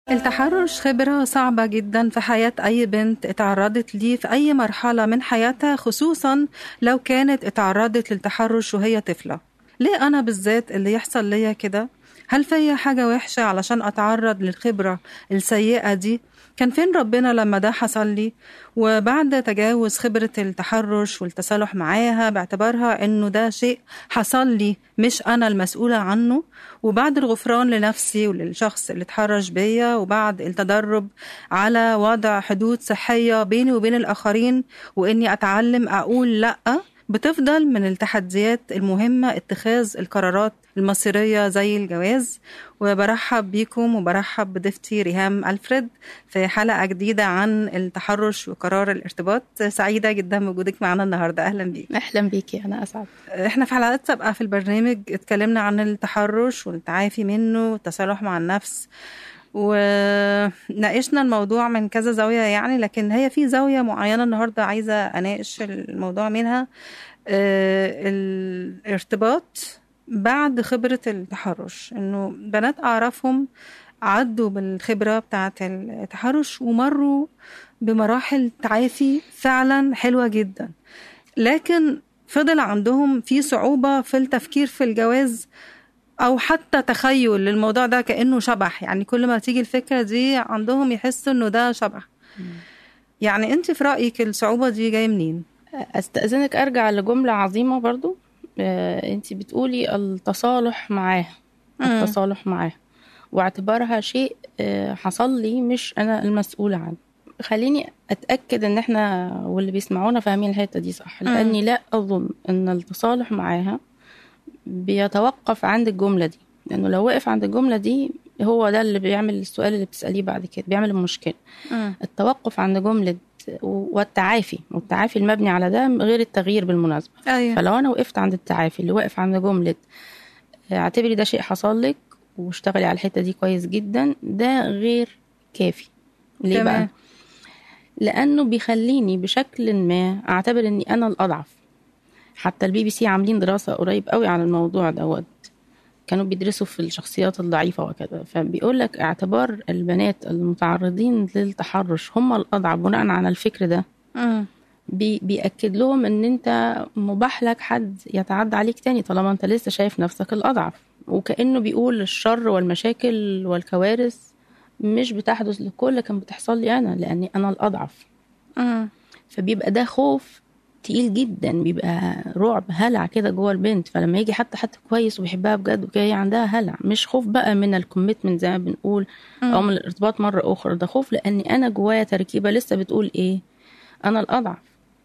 التحرش خبرة صعبة جدا في حياة أي بنت اتعرضت ليه في أي مرحلة من حياتها خصوصا لو كانت اتعرضت للتحرش وهي طفلة ليه أنا بالذات اللي يحصل ليا كده؟ هل فيا حاجة وحشة علشان أتعرض للخبرة السيئة دي؟ كان فين ربنا لما ده حصل لي وبعد تجاوز خبرة التحرش والتصالح معاها باعتبارها انه ده شيء حصل لي مش انا المسؤولة عنه وبعد الغفران لنفسي وللشخص اللي اتحرش بيا وبعد التدرب على وضع حدود صحية بيني وبين الاخرين واني اتعلم اقول لأ بتفضل من التحديات المهمة اتخاذ القرارات المصيرية زي الجواز وبرحب بيكم وبرحب بضيفتي ريهام ألفريد في حلقة جديدة عن التحرش وقرار الارتباط سعيدة جدا بوجودك معنا النهاردة أهلا بيك اهلا بيكي انا اسعد احنا في حلقات سابقة في البرنامج اتكلمنا عن التحرش والتعافي منه والتصالح مع النفس وناقشنا الموضوع من كذا زاوية يعني لكن هي في زاوية معينة النهاردة عايزة أناقش الموضوع منها آه، الارتباط بعد خبرة التحرش إنه بنات أعرفهم عدوا بالخبرة بتاعة التحرش ومروا بمراحل تعافي فعلا حلوة جدا لكن فضل عندهم في صعوبة في التفكير في الجواز او حتى تخيل للموضوع ده كانه شبح يعني كل ما تيجي الفكره دي عندهم يحسوا انه ده شبح يعني انت في رايك الصعوبه دي جايه منين استاذنك ارجع لجمله عظيمه برضو آه، انت بتقولي التصالح معاه مم. التصالح معاه واعتبارها شيء آه، حصل لي مش انا المسؤوله عنه خليني اتاكد ان احنا واللي بيسمعونا فاهمين الحته دي صح مم. لاني لا اظن ان التصالح معاها بيتوقف عند الجمله دي لانه لو وقف عند الجمله دي هو ده اللي بيعمل السؤال اللي بتساليه بعد كده بيعمل المشكله التوقف عند جمله والتعافي والتعافي المبني على ده غير التغيير بالمناسبه ايوه فلو انا وقفت عند التعافي اللي واقف عند جمله اعتبري ده شيء حصل لك واشتغلي على الحته دي كويس جدا ده غير كافي ليه تمام. بقى لانه بيخليني بشكل ما اعتبر اني انا الاضعف حتى البي بي سي عاملين دراسه قريب قوي على الموضوع دوت كانوا بيدرسوا في الشخصيات الضعيفة وكذا فبيقول لك اعتبار البنات المتعرضين للتحرش هم الأضعف بناء على الفكر ده مم. بي بيأكد لهم ان انت مباح لك حد يتعدى عليك تاني طالما انت لسه شايف نفسك الأضعف وكأنه بيقول الشر والمشاكل والكوارث مش بتحدث لكل كان بتحصل لي أنا لأني أنا الأضعف مم. فبيبقى ده خوف تقيل جدا بيبقى رعب هلع كده جوه البنت فلما يجي حتى حد كويس وبيحبها بجد وكده هي عندها هلع مش خوف بقى من الكوميتمنت زي ما بنقول او من الارتباط مره اخرى ده خوف لاني انا جوايا تركيبه لسه بتقول ايه انا الاضعف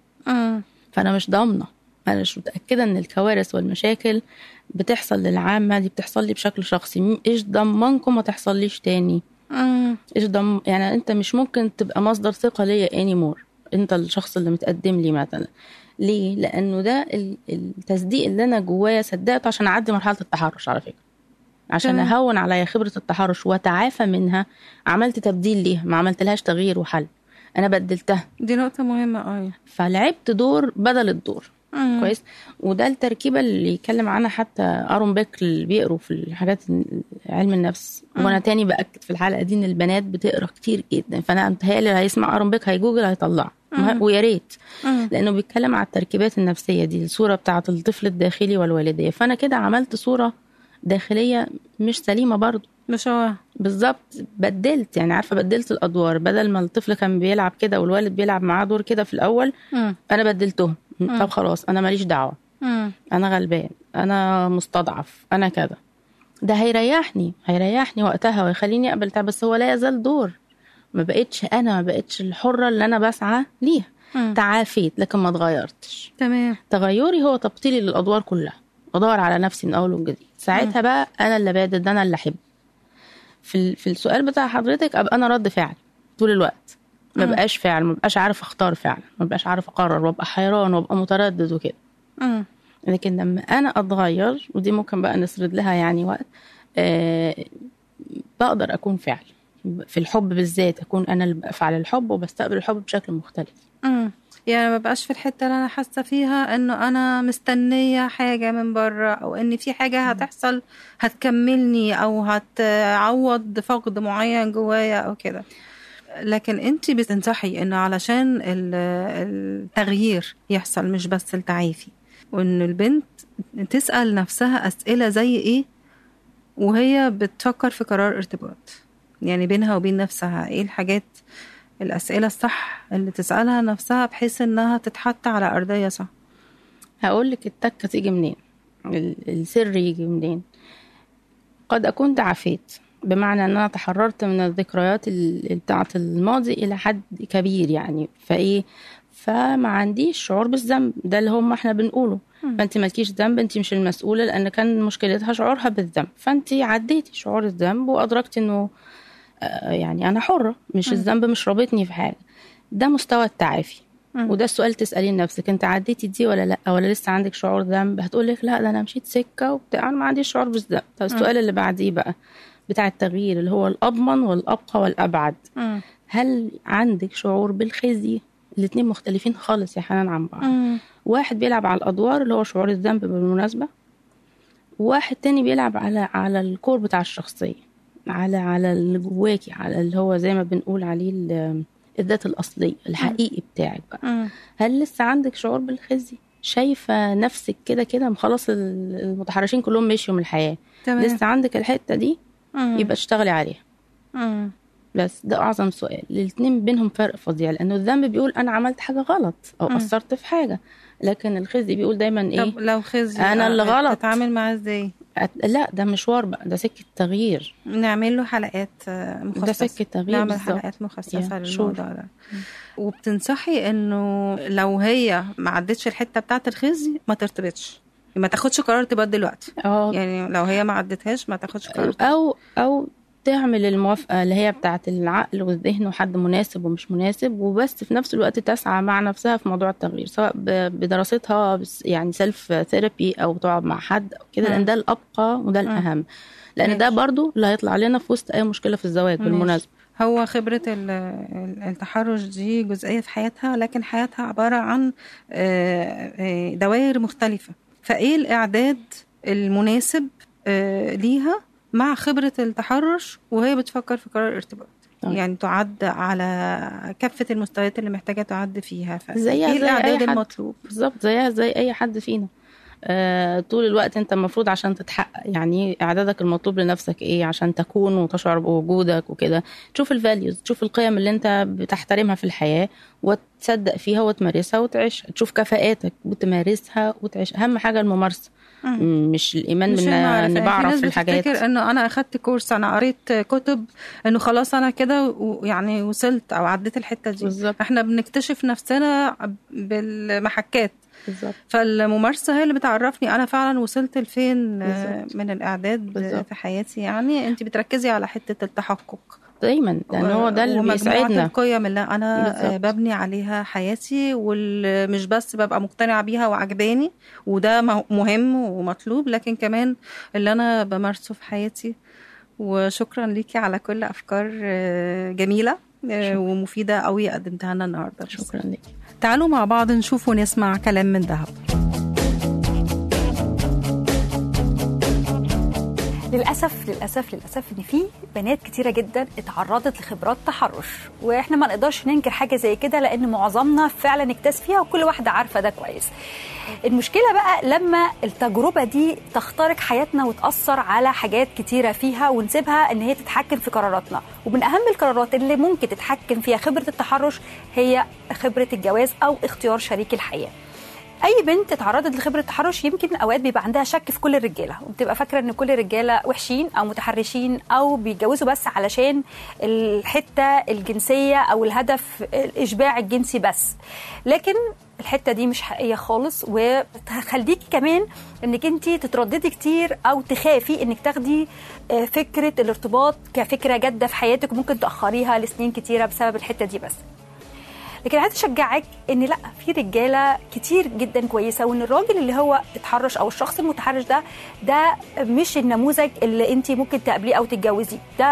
مم. فانا مش ضامنه انا مش متاكده ان الكوارث والمشاكل بتحصل للعامه دي بتحصل لي بشكل شخصي م- ايش ضمنكم ما تحصليش تاني مم. ايش ضم يعني انت مش ممكن تبقى مصدر ثقه ليا اني مور انت الشخص اللي متقدم لي مثلا ليه لانه ده ال- التصديق اللي انا جوايا صدقته عشان اعدي مرحله التحرش على فكره عشان تمام. اهون عليا خبره التحرش واتعافى منها عملت تبديل ليها ما عملتلهاش تغيير وحل انا بدلتها دي نقطه مهمه ايوه فلعبت دور بدل الدور مم. كويس وده التركيبه اللي يتكلم عنها حتى ارون بيك اللي بيقروا في الحاجات علم النفس مم. وانا تاني باكد في الحلقه دي ان البنات بتقرا كتير جدا فانا متهيألي اللي هيسمع ارون بيك هيجوجل هيطلع مم. ويا ريت مم. لانه بيتكلم على التركيبات النفسيه دي الصوره بتاعه الطفل الداخلي والوالديه فانا كده عملت صوره داخليه مش سليمه برضو مشوه بالظبط بدلت يعني عارفه بدلت الادوار بدل ما الطفل كان بيلعب كده والوالد بيلعب معاه دور كده في الاول مم. انا بدلتهم مم. طب خلاص انا ماليش دعوه مم. انا غلبان انا مستضعف انا كذا ده هيريحني هيريحني وقتها ويخليني اقبل تعب بس هو لا يزال دور ما بقتش انا ما بقتش الحره اللي انا بسعى ليها مم. تعافيت لكن ما اتغيرتش تمام تغيري هو تبطيلي للادوار كلها بدور على نفسي من اول وجديد ساعتها بقى انا اللي بادد انا اللي احب في ال- في السؤال بتاع حضرتك ابقى انا رد فعل طول الوقت ما مم. بقاش فعل ما بقاش عارف اختار فعلا ما بقاش عارف اقرر وابقى حيران وابقى متردد وكده مم. لكن لما انا اتغير ودي ممكن بقى نسرد لها يعني وقت آه بقدر اكون فعل في الحب بالذات اكون انا اللي بفعل الحب وبستقبل الحب بشكل مختلف امم يعني ما بقاش في الحته اللي انا حاسه فيها انه انا مستنيه حاجه من بره او ان في حاجه هتحصل هتكملني او هتعوض فقد معين جوايا او كده لكن انت بتنصحي انه علشان ال- التغيير يحصل مش بس التعافي وان البنت تسال نفسها اسئله زي ايه وهي بتفكر في قرار ارتباط يعني بينها وبين نفسها ايه الحاجات الأسئلة الصح اللي تسألها نفسها بحيث إنها تتحط على أرضية صح هقول لك التكه تيجي منين ال- السر يجي منين قد اكون تعافيت بمعنى ان انا تحررت من الذكريات ال- بتاعه الماضي الى حد كبير يعني فايه فما عنديش شعور بالذنب ده اللي هم احنا بنقوله فانت مالكيش ذنب انت مش المسؤوله لان كان مشكلتها شعورها بالذنب فانت عديتي شعور الذنب وادركتي انه آه، يعني انا حره مش الذنب مش رابطني في حاجه ده مستوى التعافي مم. وده السؤال تساليه لنفسك انت عديتي دي ولا لا ولا لسه عندك شعور ذنب هتقول لك لا ده انا مشيت سكه وبتاع انا ما عنديش شعور بالذنب طب السؤال اللي بعديه بقى بتاع التغيير اللي هو الاضمن والابقى والابعد مم. هل عندك شعور بالخزي الاتنين مختلفين خالص يا حنان عن بعض مم. واحد بيلعب على الادوار اللي هو شعور الذنب بالمناسبه وواحد تاني بيلعب على على الكور بتاع الشخصيه على على اللي جواكي على اللي هو زي ما بنقول عليه ال- الذات الاصليه الحقيقي بتاعك بقى مم. هل لسه عندك شعور بالخزي شايفه نفسك كده كده خلاص ال- المتحرشين كلهم مشيوا من الحياه تمام لسه عندك الحته دي مم. يبقى اشتغلي عليها مم. بس ده اعظم سؤال الاتنين بينهم فرق فظيع لانه الذنب بيقول انا عملت حاجه غلط او مم. قصرت في حاجه لكن الخزي بيقول دايما ايه طب لو خزي أنا اللي غلط. تتعامل معاه ازاي أت... لا ده مشوار بقى ده سكه تغيير نعمل له حلقات آه، مخصصة ده سكه تغيير نعمل بالظبط حلقات مخصصة يا، للموضوع ده وبتنصحي انه لو هي ما عدتش الحتة بتاعت الخزي ما ترتبطش ما تاخدش قرار ارتباط دلوقتي اه يعني لو هي ما عدتهاش ما تاخدش قرار ارتباط. او او تعمل الموافقه اللي هي بتاعه العقل والذهن وحد مناسب ومش مناسب وبس في نفس الوقت تسعى مع نفسها في موضوع التغيير سواء ب- بدراستها بس- يعني سيلف ثيرابي او تقعد مع حد او كده لان مم. ده الابقى وده مم. الاهم لان ده ماشي. برضو اللي هيطلع لنا في وسط اي مشكله في الزواج ماشي. بالمناسبه هو خبرة ال- ال- التحرش دي جزئية في حياتها لكن حياتها عبارة عن آه، آه، دوائر مختلفة فإيه الإعداد المناسب آه، ليها مع خبرة التحرش وهي بتفكر في قرار ارتباط طيب. يعني تعد على كافة المستويات اللي محتاجة تعد فيها ف- زيها إيه زي أي الإعداد حد. المطلوب بالظبط زيها زي اي حد فينا آه طول الوقت انت المفروض عشان تتحقق يعني اعدادك المطلوب لنفسك ايه عشان تكون وتشعر بوجودك وكده تشوف الفاليوز تشوف القيم اللي انت بتحترمها في الحياه وتصدق فيها وتمارسها وتعيش تشوف كفاءاتك وتمارسها وتعيش اهم حاجه الممارسه مم. مش الايمان مش من المعرفة. ان يعني في بعرف ناس في الحاجات بتفتكر انه انا اخدت كورس انا قريت كتب انه خلاص انا كده ويعني وصلت او عديت الحته دي بالظبط احنا بنكتشف نفسنا بالمحكات بالظبط فالممارسه هي اللي بتعرفني انا فعلا وصلت لفين آه، بالظبط. من الاعداد بالظبط. في حياتي يعني انت بتركزي على حته التحقق دايما لان هو ده اللي ومجموعة بيسعدنا القيم اللي انا بالظبط. آه، ببني عليها حياتي والمش بس ببقى مقتنعه بيها وعجباني وده م- مهم ومطلوب لكن كمان اللي انا بمارسه في حياتي وشكرا ليكي على كل افكار آه، جميله آه، شكرا. ومفيده قوي قدمتها لنا النهارده شكرا لك تعالوا مع بعض نشوف ونسمع كلام من ذهب للاسف للاسف للاسف ان في بنات كتيره جدا اتعرضت لخبرات تحرش واحنا ما نقدرش ننكر حاجه زي كده لان معظمنا فعلا اكتاز فيها وكل واحده عارفه ده كويس المشكله بقى لما التجربه دي تخترق حياتنا وتاثر على حاجات كتيره فيها ونسيبها ان هي تتحكم في قراراتنا ومن اهم القرارات اللي ممكن تتحكم فيها خبره التحرش هي خبره الجواز او اختيار شريك الحياه اي بنت اتعرضت لخبره تحرش يمكن اوقات بيبقى عندها شك في كل الرجاله وبتبقى فاكره ان كل الرجاله وحشين او متحرشين او بيتجوزوا بس علشان الحته الجنسيه او الهدف الاشباع الجنسي بس لكن الحته دي مش حقيقيه خالص وتخليكي كمان انك انت تترددي كتير او تخافي انك تاخدي آه، فكره الارتباط كفكره جاده في حياتك وممكن تاخريها لسنين كتيره بسبب الحته دي بس لكن عايزه اشجعك ان لا في رجاله كتير جدا كويسه وان الراجل اللي هو اتحرش او الشخص المتحرش ده ده مش النموذج اللي انت ممكن تقابليه او تتجوزيه ده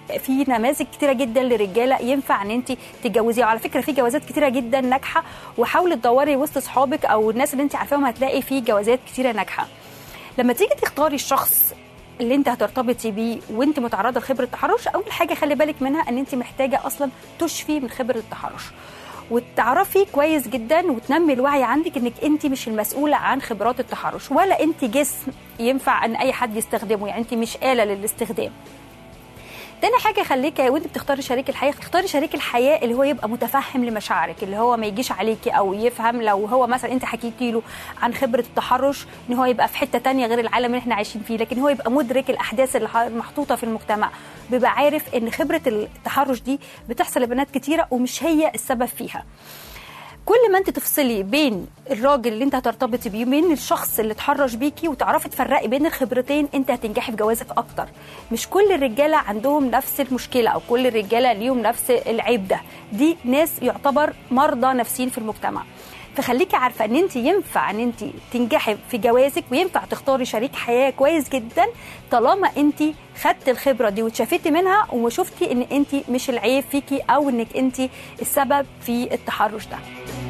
في نماذج كتيره جدا لرجاله ينفع ان انت تتجوزيها وعلى فكره في جوازات كتيره جدا ناجحه وحاولي تدوري وسط اصحابك او الناس اللي انت عارفاهم هتلاقي في جوازات كتيره ناجحه لما تيجي تختاري الشخص اللي انت هترتبطي بيه وانت متعرضه لخبره التحرش اول حاجه خلي بالك منها ان انت محتاجه اصلا تشفي من خبره التحرش وتعرفي كويس جدا وتنمي الوعي عندك انك انت مش المسؤوله عن خبرات التحرش ولا انت جسم ينفع ان اي حد يستخدمه يعني انت مش آلة للاستخدام تاني حاجة خليك وانت بتختاري شريك الحياة اختاري شريك الحياة اللي هو يبقى متفهم لمشاعرك اللي هو ما يجيش عليكي او يفهم لو هو مثلا انت حكيتي له عن خبرة التحرش ان هو يبقى في حتة تانية غير العالم اللي احنا عايشين فيه لكن هو يبقى مدرك الاحداث اللي محطوطة في المجتمع بيبقى عارف ان خبرة التحرش دي بتحصل لبنات كتيرة ومش هي السبب فيها كل ما انت تفصلي بين الراجل اللي انت هترتبطي بيه وبين الشخص اللي اتحرش بيكي وتعرفي تفرقي بين الخبرتين انت هتنجحي في جوازك اكتر مش كل الرجاله عندهم نفس المشكله او كل الرجاله ليهم نفس العيب ده دي ناس يعتبر مرضى نفسيين في المجتمع فخليكي عارفه ان انت ينفع ان انت تنجحي في جوازك وينفع تختاري شريك حياه كويس جدا طالما انت خدت الخبره دي واتشافتي منها وشفتي ان انت مش العيب فيكي او انك انت السبب في التحرش ده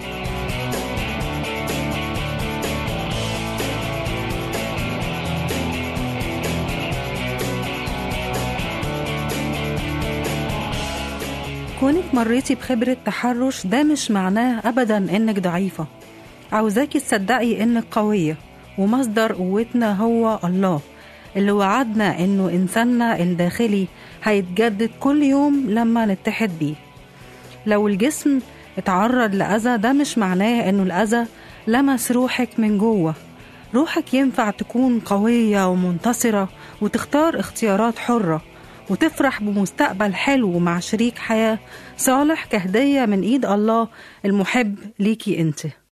كونك مريتي بخبرة تحرش ده مش معناه أبدا إنك ضعيفة عاوزاكي تصدقي إنك قوية ومصدر قوتنا هو الله اللي وعدنا إنه إنساننا الداخلي هيتجدد كل يوم لما نتحد بيه لو الجسم اتعرض لأذى ده مش معناه إنه الأذى لمس روحك من جوه روحك ينفع تكون قوية ومنتصرة وتختار اختيارات حرة وتفرح بمستقبل حلو مع شريك حياة صالح كهدية من إيد الله المحب ليكي أنت